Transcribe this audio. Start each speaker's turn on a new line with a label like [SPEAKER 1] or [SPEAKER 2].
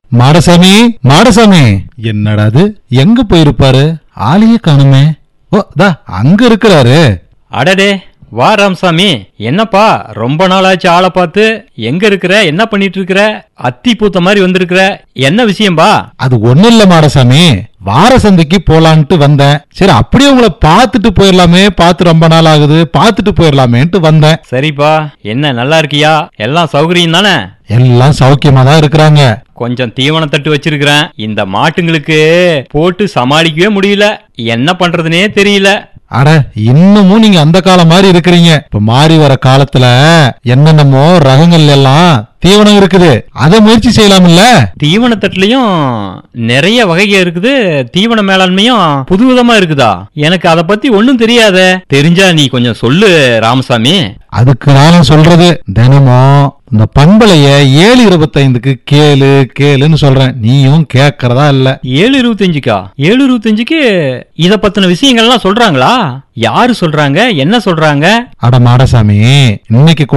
[SPEAKER 1] மாடசாமி மாடசாமி என்னடா அது எங்க போயிருப்பாரு ஆளையே காணுமே ஓ தா அங்க இருக்கிறாரு
[SPEAKER 2] அடடே வா ராமசாமி என்னப்பா ரொம்ப நாளாச்சு ஆளை பார்த்து எங்க இருக்கிற என்ன பண்ணிட்டு இருக்கிற அத்தி பூத்த மாதிரி வந்திருக்கிற என்ன விஷயம்பா
[SPEAKER 1] அது ஒண்ணு இல்ல மாடசாமி வார சந்தைக்கு போலான்ட்டு வந்தேன் சரி அப்படியே உங்களை பார்த்துட்டு போயிடலாமே பார்த்து ரொம்ப நாள் ஆகுது பார்த்துட்டு போயிடலாமேன்ட்டு வந்தேன்
[SPEAKER 2] சரிப்பா என்ன நல்லா இருக்கியா எல்லாம் சௌகரியம் தானே
[SPEAKER 1] எல்லாம் சௌக்கியமா தான் இருக்கிறாங்க
[SPEAKER 2] கொஞ்சம் தீவனம் தட்டு வச்சிருக்கிறேன் இந்த மாட்டுங்களுக்கு போட்டு சமாளிக்கவே முடியல என்ன பண்றதுனே தெரியல
[SPEAKER 1] அட இன்னமும் நீங்க அந்த காலம் மாதிரி இருக்கிறீங்க இப்ப மாறி வர காலத்துல என்னென்னமோ ரகங்கள் எல்லாம் தீவனம் இருக்குது அதை முயற்சி செய்யலாம்ல
[SPEAKER 2] தீவனத்தட்டுலயும் நிறைய வகைக இருக்குது தீவன மேலாண்மையும் புதுவிதமா இருக்குதா எனக்கு அத பத்தி ஒண்ணும் தெரியாதே தெரிஞ்சா நீ கொஞ்சம் சொல்லு ராமசாமி
[SPEAKER 1] அதுக்கு நானும் சொல்றது தினமும் இந்த பண்பலைய ஏழு இருபத்தைந்துக்கு கேளு கேளுன்னு சொல்றேன் நீயும் கேக்குறதா இல்ல
[SPEAKER 2] ஏழு இருபத்தஞ்சுக்கா ஏழு இருபத்தஞ்சுக்கு இத பத்தின விஷயங்கள்லாம் சொல்றாங்களா யாரு சொல்றாங்க என்ன சொல்றாங்க
[SPEAKER 1] அட மாடசாமி இன்னைக்கு கூட